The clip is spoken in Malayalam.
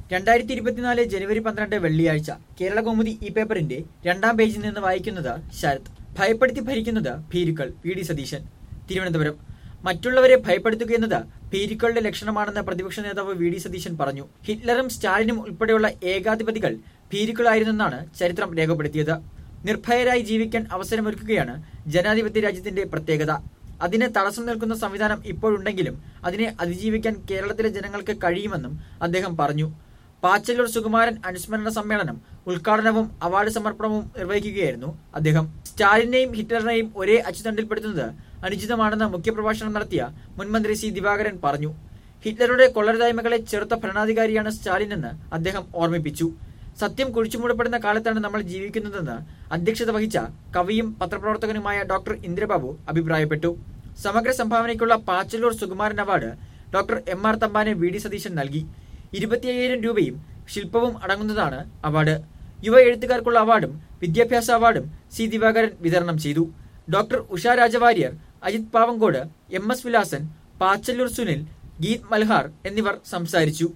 രണ്ടായിരത്തി ഇരുപത്തിനാല് ജനുവരി പന്ത്രണ്ട് വെള്ളിയാഴ്ച കേരള കൗമുദി ഈ പേപ്പറിന്റെ രണ്ടാം പേജിൽ നിന്ന് വായിക്കുന്നത് ശരത് ഭയപ്പെടുത്തി ഭരിക്കുന്നത് ഭീരുക്കൾ വി ഡി സതീശൻ തിരുവനന്തപുരം മറ്റുള്ളവരെ ഭയപ്പെടുത്തുക എന്നത് ഭീരുക്കളുടെ ലക്ഷണമാണെന്ന് പ്രതിപക്ഷ നേതാവ് വി ഡി സതീശൻ പറഞ്ഞു ഹിറ്റ്ലറും സ്റ്റാലിനും ഉൾപ്പെടെയുള്ള ഏകാധിപതികൾ ഭീരുക്കളായിരുന്നെന്നാണ് ചരിത്രം രേഖപ്പെടുത്തിയത് നിർഭയരായി ജീവിക്കാൻ അവസരമൊരുക്കുകയാണ് ജനാധിപത്യ രാജ്യത്തിന്റെ പ്രത്യേകത അതിന് തടസ്സം നിൽക്കുന്ന സംവിധാനം ഇപ്പോഴുണ്ടെങ്കിലും അതിനെ അതിജീവിക്കാൻ കേരളത്തിലെ ജനങ്ങൾക്ക് കഴിയുമെന്നും അദ്ദേഹം പറഞ്ഞു പാച്ചല്ലൂർ സുകുമാരൻ അനുസ്മരണ സമ്മേളനം ഉദ്ഘാടനവും അവാർഡ് സമർപ്പണവും നിർവഹിക്കുകയായിരുന്നു അദ്ദേഹം സ്റ്റാലിനെയും ഹിറ്റ്ലറിനെയും ഒരേ അച്ചുതണ്ടിൽപ്പെടുത്തുന്നത് അനുചിതമാണെന്ന് മുഖ്യപ്രഭാഷണം നടത്തിയ മുൻമന്ത്രി സി ദിവാകരൻ പറഞ്ഞു ഹിറ്റ്ലറുടെ കൊള്ളരുതായ്മകളെ ചെറുത്ത ഭരണാധികാരിയാണ് സ്റ്റാലിൻ എന്ന് അദ്ദേഹം ഓർമ്മിപ്പിച്ചു സത്യം കുഴിച്ചുമൂടപ്പെടുന്ന കാലത്താണ് നമ്മൾ ജീവിക്കുന്നതെന്ന് അധ്യക്ഷത വഹിച്ച കവിയും പത്രപ്രവർത്തകനുമായ ഡോക്ടർ ഇന്ദ്രബാബു അഭിപ്രായപ്പെട്ടു സമഗ്ര സംഭാവനയ്ക്കുള്ള Pachalloor Sukumaran award doctor M R തമ്പാനെ വി ഡി സതീശൻ നൽകി ഇരുപത്തിയ്യായിരം രൂപയും ശില്പവും അടങ്ങുന്നതാണ് അവാർഡ് യുവ എഴുത്തുകാർക്കുള്ള അവാർഡും വിദ്യാഭ്യാസ അവാർഡും സി ദിവാകരൻ വിതരണം ചെയ്തു doctor Usha Rajavariar Ajith Pavankode M S Vilasan Pachalloor Sunil Geeth Malhar എന്നിവർ സംസാരിച്ചു